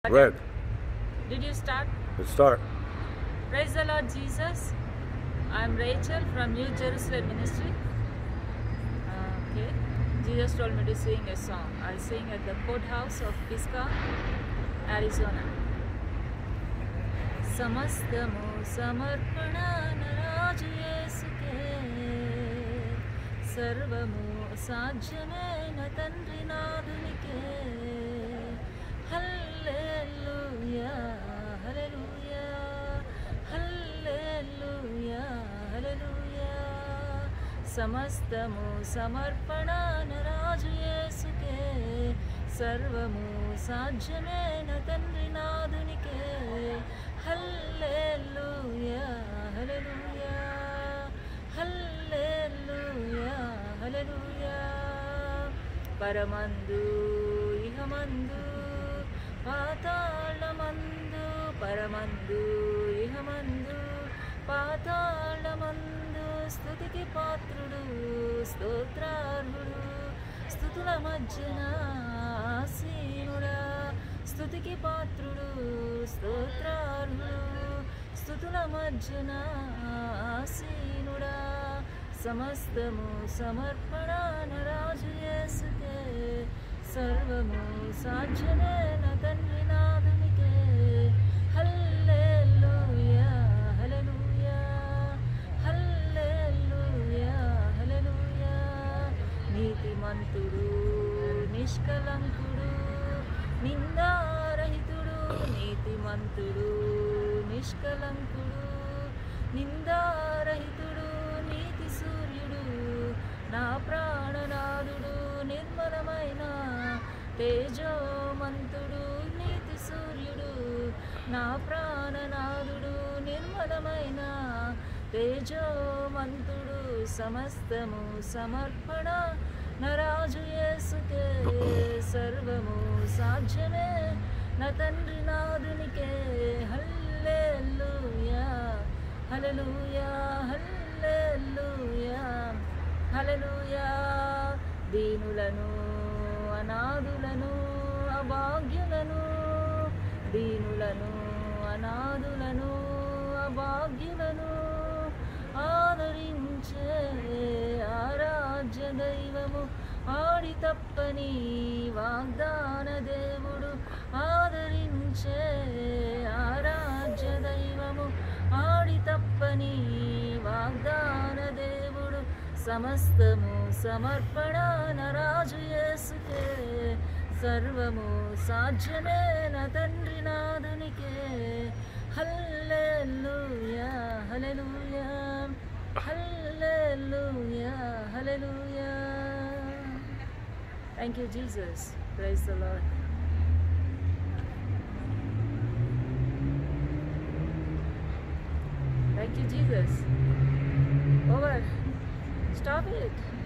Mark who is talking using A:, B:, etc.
A: Red.
B: Did you start?
A: Let's start.
B: Praise the Lord Jesus. I'm Rachel from New Jerusalem Ministry. Uh, okay. Jesus told me to sing a song. I sing at the courthouse of Pisgah, Arizona. సమస్తము సమర్పణ నరాజు యేసుకే సర్వము సాధ్యమైన తండ్రి నాదునికే hallelujah hallelujah hallelujah హల్లెలూయా సమస్తము సమర్పణ నరాజు యేసుకే సర్వము సాధ్యమైన తండ్రి నాదునికే హల్లెలూయా హల్లెలూయా హల్లెలూయా హల్లెలూయా పరమందు ఇహమందు పాతాళమందు పరమందు ఇహమందు పాతాళమందు స్థుతికి పాత్రుడు స్తోత్రార్హుడు స్థుతుల మధ్యన ఆసీనుడా స్థుతికి పాత్రుడు స్తోత్రార్హుడు స్థుతుల మధ్యన ఆసీనుడా సమస్తము సమర్పణ నరాజు యేసుకే సర్వము సాధ్యమైన తండ్రి నాదునికే హల్లెలూయా హల్లెలూయా హల్లెలూయా హల్లెలూయా నీతిమంతుడు నిష్కలంకుడు నిందారహితుడు నీతిమంతుడు నిష్కలంకుడు నిందారహితుడు నీతి సూర్యుడు నా ప్రాణనాథుడు నిర్మలమైన తేజోమంతుడు నీతి సూర్యుడు నా ప్రాణనాథుడు నిర్మలమైన తేజోమంతుడు సమస్తము సమర్పణ నరాజు యేసుకే సర్వము సాధ్యమే నా తండ్రి నాదునికే హల్లెలూయా హల్లెలూయా హల్లెలూయా హల్లెలూయా దీనులను అనాథులను అభాగ్యులను దీనులను అనాథులను అభాగ్యులను ఆదరించే ఆరాధ్య దైవము ఆడి తప్పని వాగ్దాన దేవుడు ఆదరించే ఆరాధ్య దైవము ఆడి తప్పని వాగ్దాన దేవుడు సమస్తము సమర్పణ నరాజు యేసుకే సర్వము సాధ్యమే నా తండ్రి నాదునికే hallelujah hallelujah hallelujah hallelujah thank you Jesus praise the Lord Thank you, Jesus. Over. Stop it.